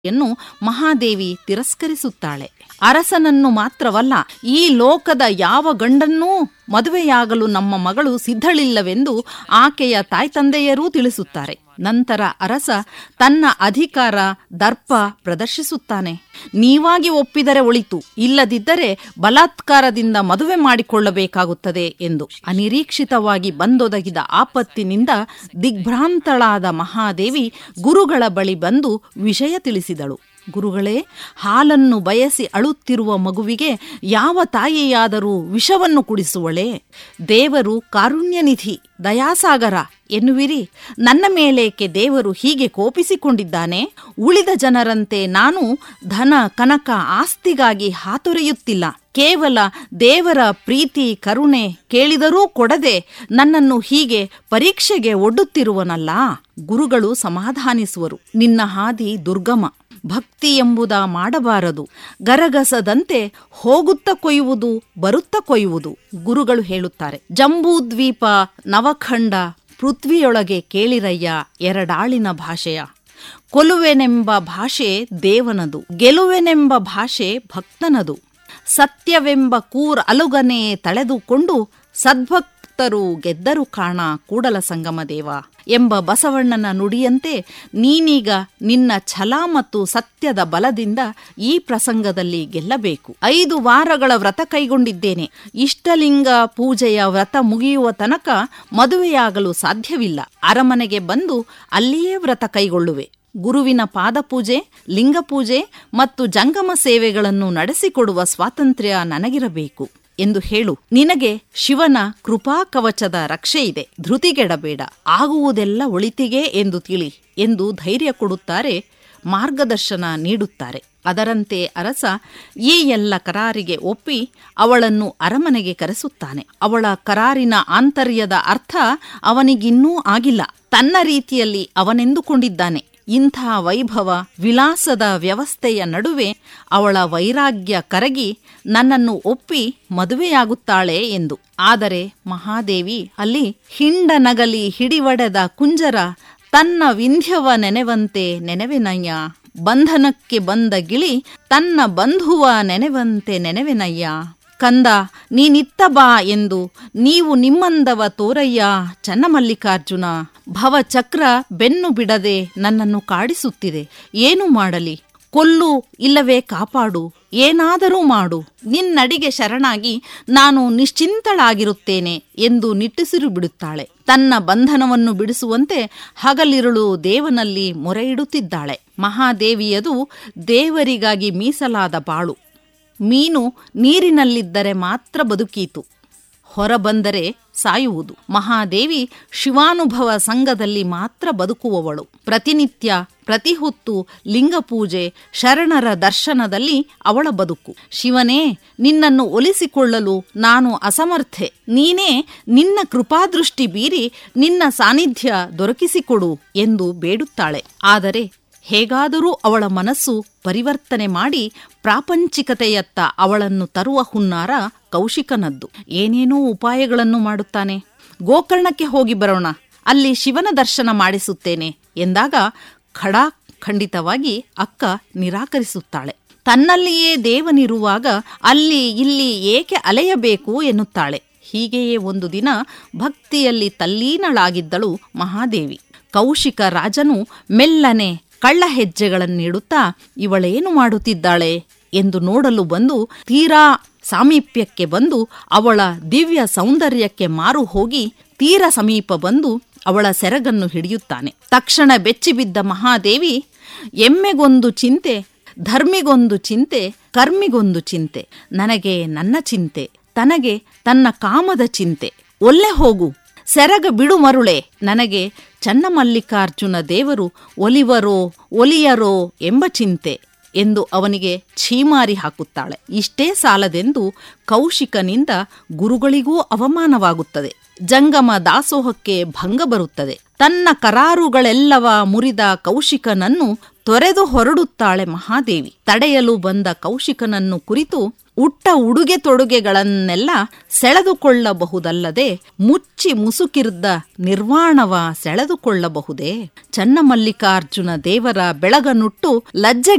ಯನ್ನು ಮಹಾದೇವಿ ತಿರಸ್ಕರಿಸುತ್ತಾಳೆ ಅರಸನನ್ನು ಮಾತ್ರವಲ್ಲ ಈ ಲೋಕದ ಯಾವ ಗಂಡನ್ನೂ ಮದುವೆಯಾಗಲು ನಮ್ಮ ಮಗಳು ಸಿದ್ಧಳಿಲ್ಲವೆಂದು ಆಕೆಯ ತಾಯ್ತಂದೆಯರೂ ತಿಳಿಸುತ್ತಾರೆ ನಂತರ ಅರಸ ತನ್ನ ಅಧಿಕಾರ ದರ್ಪ ಪ್ರದರ್ಶಿಸುತ್ತಾನೆ ನೀವಾಗಿ ಒಪ್ಪಿದರೆ ಒಳಿತು ಇಲ್ಲದಿದ್ದರೆ ಬಲಾತ್ಕಾರದಿಂದ ಮದುವೆ ಮಾಡಿಕೊಳ್ಳಬೇಕಾಗುತ್ತದೆ ಎಂದು ಅನಿರೀಕ್ಷಿತವಾಗಿ ಬಂದೊದಗಿದ ಆಪತ್ತಿನಿಂದ ದಿಗ್ಭ್ರಾಂತಳಾದ ಮಹಾದೇವಿ ಗುರುಗಳ ಬಳಿ ಬಂದು ವಿಷಯ ತಿಳಿಸಿದಳು ಗುರುಗಳೇ ಹಾಲನ್ನು ಬಯಸಿ ಅಳುತ್ತಿರುವ ಮಗುವಿಗೆ ಯಾವ ತಾಯಿಯಾದರೂ ವಿಷವನ್ನು ಕುಡಿಸುವಳೆ ದೇವರು ಕಾರುಣ್ಯನಿಧಿ ದಯಾಸಾಗರ ಎನ್ನುವಿರಿ ನನ್ನ ಮೇಲೇಕೆ ದೇವರು ಹೀಗೆ ಕೋಪಿಸಿಕೊಂಡಿದ್ದಾನೆ ಉಳಿದ ಜನರಂತೆ ನಾನು ಧನ ಕನಕ ಆಸ್ತಿಗಾಗಿ ಹಾತೊರೆಯುತ್ತಿಲ್ಲ ಕೇವಲ ದೇವರ ಪ್ರೀತಿ ಕರುಣೆ ಕೇಳಿದರೂ ಕೊಡದೆ ನನ್ನನ್ನು ಹೀಗೆ ಪರೀಕ್ಷೆಗೆ ಒಡ್ಡುತ್ತಿರುವನಲ್ಲ ಗುರುಗಳು ಸಮಾಧಾನಿಸುವರು ನಿನ್ನ ಹಾದಿ ದುರ್ಗಮ ಭಕ್ತಿ ಎಂಬುದ ಮಾಡಬಾರದು ಗರಗಸದಂತೆ ಹೋಗುತ್ತ ಕೊಯ್ಯುವುದು ಬರುತ್ತ ಕೊಯ್ಯುವುದು ಗುರುಗಳು ಹೇಳುತ್ತಾರೆ ಜಂಬೂದ್ವೀಪ ನವಖಂಡ ಪೃಥ್ವಿಯೊಳಗೆ ಕೇಳಿರಯ್ಯ ಎರಡಾಳಿನ ಭಾಷೆಯ ಕೊಲುವೆನೆಂಬ ಭಾಷೆ ದೇವನದು ಗೆಲುವೆನೆಂಬ ಭಾಷೆ ಭಕ್ತನದು ಸತ್ಯವೆಂಬ ಕೂರ್ ಅಲುಗನೆ ತಳೆದುಕೊಂಡು ಸದ್ಭಕ್ತರು ಗೆದ್ದರು ಕಾಣ ಕೂಡಲ ಸಂಗಮ ದೇವ ಎಂಬ ಬಸವಣ್ಣನ ನುಡಿಯಂತೆ ನೀನೀಗ ನಿನ್ನ ಛಲ ಮತ್ತು ಸತ್ಯದ ಬಲದಿಂದ ಈ ಪ್ರಸಂಗದಲ್ಲಿ ಗೆಲ್ಲಬೇಕು ಐದು ವಾರಗಳ ವ್ರತ ಕೈಗೊಂಡಿದ್ದೇನೆ ಇಷ್ಟಲಿಂಗ ಪೂಜೆಯ ವ್ರತ ಮುಗಿಯುವ ತನಕ ಮದುವೆಯಾಗಲು ಸಾಧ್ಯವಿಲ್ಲ ಅರಮನೆಗೆ ಬಂದು ಅಲ್ಲಿಯೇ ವ್ರತ ಕೈಗೊಳ್ಳುವೆ ಗುರುವಿನ ಪಾದಪೂಜೆ ಲಿಂಗಪೂಜೆ ಮತ್ತು ಜಂಗಮ ಸೇವೆಗಳನ್ನು ನಡೆಸಿಕೊಡುವ ಸ್ವಾತಂತ್ರ್ಯ ನನಗಿರಬೇಕು ಎಂದು ಹೇಳು ನಿನಗೆ ಶಿವನ ಕೃಪಾ ಕವಚದ ರಕ್ಷೆ ಇದೆ ಧೃತಿಗೆಡಬೇಡ ಆಗುವುದೆಲ್ಲ ಒಳಿತಿಗೆ ಎಂದು ತಿಳಿ ಎಂದು ಧೈರ್ಯ ಕೊಡುತ್ತಾರೆ ಮಾರ್ಗದರ್ಶನ ನೀಡುತ್ತಾರೆ ಅದರಂತೆ ಅರಸ ಈ ಎಲ್ಲ ಕರಾರಿಗೆ ಒಪ್ಪಿ ಅವಳನ್ನು ಅರಮನೆಗೆ ಕರೆಸುತ್ತಾನೆ ಅವಳ ಕರಾರಿನ ಆಂತರ್ಯದ ಅರ್ಥ ಅವನಿಗಿನ್ನೂ ಆಗಿಲ್ಲ ತನ್ನ ರೀತಿಯಲ್ಲಿ ಅವನೆಂದುಕೊಂಡಿದ್ದಾನೆ ಇಂಥ ವೈಭವ ವಿಲಾಸದ ವ್ಯವಸ್ಥೆಯ ನಡುವೆ ಅವಳ ವೈರಾಗ್ಯ ಕರಗಿ ನನ್ನನ್ನು ಒಪ್ಪಿ ಮದುವೆಯಾಗುತ್ತಾಳೆ ಎಂದು ಆದರೆ ಮಹಾದೇವಿ ಅಲ್ಲಿ ಹಿಂಡನಗಲಿ ಹಿಡಿವಡೆದ ಕುಂಜರ ತನ್ನ ವಿಂಧ್ಯವ ನೆನೆವಂತೆ ನೆನೆವೆನಯ್ಯ ಬಂಧನಕ್ಕೆ ಬಂದ ಗಿಳಿ ತನ್ನ ಬಂಧುವ ನೆನೆವಂತೆ ನೆನೆವೆನಯ್ಯ ಕಂದ ನೀನಿತ್ತ ಬಾ ಎಂದು ನೀವು ನಿಮ್ಮಂದವ ತೋರಯ್ಯ ಚನ್ನಮಲ್ಲಿಕಾರ್ಜುನ ಭವಚಕ್ರ ಬೆನ್ನು ಬಿಡದೆ ನನ್ನನ್ನು ಕಾಡಿಸುತ್ತಿದೆ ಏನು ಮಾಡಲಿ ಕೊಲ್ಲು ಇಲ್ಲವೇ ಕಾಪಾಡು ಏನಾದರೂ ಮಾಡು ನಿನ್ನಡಿಗೆ ಶರಣಾಗಿ ನಾನು ನಿಶ್ಚಿಂತಳಾಗಿರುತ್ತೇನೆ ಎಂದು ನಿಟ್ಟುಸಿರು ಬಿಡುತ್ತಾಳೆ ತನ್ನ ಬಂಧನವನ್ನು ಬಿಡಿಸುವಂತೆ ಹಗಲಿರುಳು ದೇವನಲ್ಲಿ ಮೊರೆಯಿಡುತ್ತಿದ್ದಾಳೆ ಮಹಾದೇವಿಯದು ದೇವರಿಗಾಗಿ ಮೀಸಲಾದ ಬಾಳು ಮೀನು ನೀರಿನಲ್ಲಿದ್ದರೆ ಮಾತ್ರ ಬದುಕೀತು ಹೊರಬಂದರೆ ಸಾಯುವುದು ಮಹಾದೇವಿ ಶಿವಾನುಭವ ಸಂಘದಲ್ಲಿ ಮಾತ್ರ ಬದುಕುವವಳು ಪ್ರತಿನಿತ್ಯ ಪ್ರತಿಹೊತ್ತು ಲಿಂಗಪೂಜೆ ಶರಣರ ದರ್ಶನದಲ್ಲಿ ಅವಳ ಬದುಕು ಶಿವನೇ ನಿನ್ನನ್ನು ಒಲಿಸಿಕೊಳ್ಳಲು ನಾನು ಅಸಮರ್ಥೆ ನೀನೇ ನಿನ್ನ ಕೃಪಾದೃಷ್ಟಿ ಬೀರಿ ನಿನ್ನ ಸಾನ್ನಿಧ್ಯ ದೊರಕಿಸಿಕೊಡು ಎಂದು ಬೇಡುತ್ತಾಳೆ ಆದರೆ ಹೇಗಾದರೂ ಅವಳ ಮನಸ್ಸು ಪರಿವರ್ತನೆ ಮಾಡಿ ಪ್ರಾಪಂಚಿಕತೆಯತ್ತ ಅವಳನ್ನು ತರುವ ಹುನ್ನಾರ ಕೌಶಿಕನದ್ದು ಏನೇನೋ ಉಪಾಯಗಳನ್ನು ಮಾಡುತ್ತಾನೆ ಗೋಕರ್ಣಕ್ಕೆ ಹೋಗಿ ಬರೋಣ ಅಲ್ಲಿ ಶಿವನ ದರ್ಶನ ಮಾಡಿಸುತ್ತೇನೆ ಎಂದಾಗ ಖಡಾ ಖಂಡಿತವಾಗಿ ಅಕ್ಕ ನಿರಾಕರಿಸುತ್ತಾಳೆ ತನ್ನಲ್ಲಿಯೇ ದೇವನಿರುವಾಗ ಅಲ್ಲಿ ಇಲ್ಲಿ ಏಕೆ ಅಲೆಯಬೇಕು ಎನ್ನುತ್ತಾಳೆ ಹೀಗೆಯೇ ಒಂದು ದಿನ ಭಕ್ತಿಯಲ್ಲಿ ತಲ್ಲೀನಳಾಗಿದ್ದಳು ಮಹಾದೇವಿ ಕೌಶಿಕ ರಾಜನು ಮೆಲ್ಲನೆ ಕಳ್ಳ ಹೆಜ್ಜೆಗಳನ್ನಿಡುತ್ತಾ ಇವಳೇನು ಮಾಡುತ್ತಿದ್ದಾಳೆ ಎಂದು ನೋಡಲು ಬಂದು ತೀರಾ ಸಾಮೀಪ್ಯಕ್ಕೆ ಬಂದು ಅವಳ ದಿವ್ಯ ಸೌಂದರ್ಯಕ್ಕೆ ಮಾರು ಹೋಗಿ ತೀರ ಸಮೀಪ ಬಂದು ಅವಳ ಸೆರಗನ್ನು ಹಿಡಿಯುತ್ತಾನೆ ತಕ್ಷಣ ಬೆಚ್ಚಿಬಿದ್ದ ಮಹಾದೇವಿ ಎಮ್ಮೆಗೊಂದು ಚಿಂತೆ ಧರ್ಮಿಗೊಂದು ಚಿಂತೆ ಕರ್ಮಿಗೊಂದು ಚಿಂತೆ ನನಗೆ ನನ್ನ ಚಿಂತೆ ತನಗೆ ತನ್ನ ಕಾಮದ ಚಿಂತೆ ಒಲ್ಲೆ ಹೋಗು ಸೆರಗ ಬಿಡು ಮರುಳೆ ನನಗೆ ಚನ್ನಮಲ್ಲಿಕಾರ್ಜುನ ದೇವರು ಒಲಿವರೋ ಒಲಿಯರೋ ಎಂಬ ಚಿಂತೆ ಎಂದು ಅವನಿಗೆ ಛೀಮಾರಿ ಹಾಕುತ್ತಾಳೆ ಇಷ್ಟೇ ಸಾಲದೆಂದು ಕೌಶಿಕನಿಂದ ಗುರುಗಳಿಗೂ ಅವಮಾನವಾಗುತ್ತದೆ ಜಂಗಮ ದಾಸೋಹಕ್ಕೆ ಭಂಗ ಬರುತ್ತದೆ ತನ್ನ ಕರಾರುಗಳೆಲ್ಲವ ಮುರಿದ ಕೌಶಿಕನನ್ನು ತೊರೆದು ಹೊರಡುತ್ತಾಳೆ ಮಹಾದೇವಿ ತಡೆಯಲು ಬಂದ ಕೌಶಿಕನನ್ನು ಕುರಿತು ಉಟ್ಟ ಉಡುಗೆ ತೊಡುಗೆಗಳನ್ನೆಲ್ಲ ಸೆಳೆದುಕೊಳ್ಳಬಹುದಲ್ಲದೆ ಮುಚ್ಚಿ ಮುಸುಕಿರ್ದ ನಿರ್ವಾಣವ ಸೆಳೆದುಕೊಳ್ಳಬಹುದೇ ಚನ್ನಮಲ್ಲಿಕಾರ್ಜುನ ದೇವರ ಬೆಳಗನುಟ್ಟು ಲಜ್ಜೆ